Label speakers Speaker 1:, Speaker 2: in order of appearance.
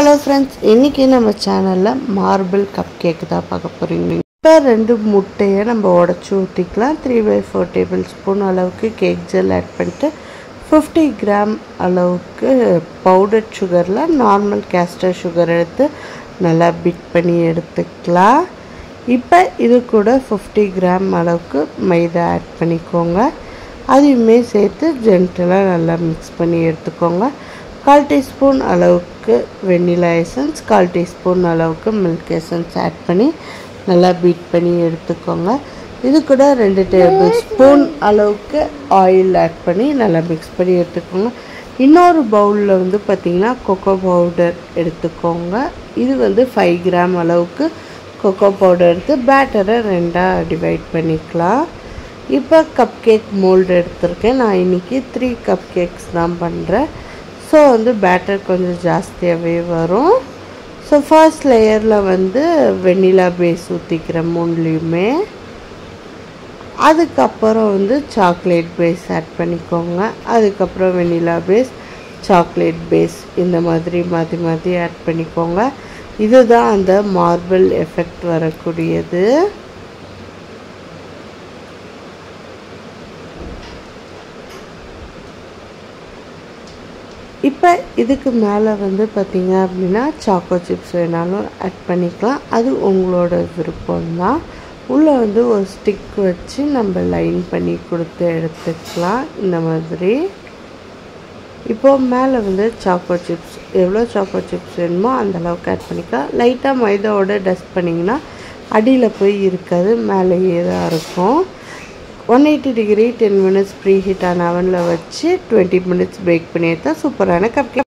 Speaker 1: hello friends இன்றைக்கி நம்ம சேனலில் மார்பிள் கப் கேக்கு தான் பார்க்க போகிறீங்க இப்போ ரெண்டு முட்டையை நம்ம உடச்சி ஊற்றிக்கலாம் three by four tablespoon அளவுக்கு கேக் ஜெல் ஆட் பண்ணிட்டு ஃபிஃப்டி கிராம் அளவுக்கு பவுடர் சுகரில் நார்மல் கேஸ்டர் சுகர் எடுத்து நல்லா பிட் பண்ணி எடுத்துக்கலாம் இப்போ இது கூட ஃபிஃப்டி கிராம் அளவுக்கு மைதா ஆட் பண்ணிக்கோங்க அதையுமே சேர்த்து ஜென்டலாக நல்லா மிக்ஸ் பண்ணி எடுத்துக்கோங்க கால் டீஸ்பூன் அளவுக்கு வெண்ணிலா எசன்ஸ் கால் டீஸ்பூன் அளவுக்கு மில்க் எசன்ஸ் ஆட் பண்ணி நல்லா பீட் பண்ணி எடுத்துக்கோங்க இது கூட ரெண்டு டேபிள் ஸ்பூன் அளவுக்கு ஆயில் ஆட் பண்ணி நல்லா மிக்ஸ் பண்ணி எடுத்துக்கோங்க இன்னொரு பவுலில் வந்து பார்த்திங்கன்னா கொக்கோ பவுடர் எடுத்துக்கோங்க இது வந்து ஃபைவ் கிராம் அளவுக்கு கொக்கோ பவுடர் எடுத்து பேட்டரை ரெண்டாக டிவைட் பண்ணிக்கலாம் இப்போ கப் கேக் மோல்டு எடுத்திருக்கேன் நான் இன்றைக்கி த்ரீ கப் கேக்ஸ் தான் பண்ணுறேன் ஸோ வந்து பேட்டர் கொஞ்சம் ஜாஸ்தியாகவே வரும் ஸோ ஃபர்ஸ்ட் லேயரில் வந்து வெண்ணிலா பேஸ் ஊற்றிக்கிறேன் மூணுலேயுமே அதுக்கப்புறம் வந்து சாக்லேட் பேஸ் ஆட் பண்ணிக்கோங்க அதுக்கப்புறம் வெண்ணிலா பேஸ் சாக்லேட் பேஸ் இந்த மாதிரி மாற்றி மாற்றி ஆட் பண்ணிக்கோங்க இதுதான் அந்த மார்பிள் எஃபெக்ட் வரக்கூடியது இப்போ இதுக்கு மேலே வந்து பார்த்திங்க அப்படின்னா சாக்கோ சிப்ஸ் வேணாலும் ஆட் பண்ணிக்கலாம் அது உங்களோட விருப்பம்தான் உள்ளே வந்து ஒரு ஸ்டிக் வச்சு நம்ம லைன் பண்ணி கொடுத்து எடுத்துக்கலாம் இந்த மாதிரி இப்போது மேலே வந்து சாக்கோ சிப்ஸ் எவ்வளோ சாக்கோ சிப்ஸ் வேணுமோ அந்த அளவுக்கு ஆட் பண்ணிக்கலாம் லைட்டாக மைதாவோட டஸ்ட் பண்ணிங்கன்னா அடியில் போய் இருக்காது மேலேயே தான் இருக்கும் one eighty degree ten minutes preheat ஆன அவனில் வச்சு டுவெண்ட்டி மினிட்ஸ் பேக் பண்ணி எடுத்தால் சூப்பரான கப்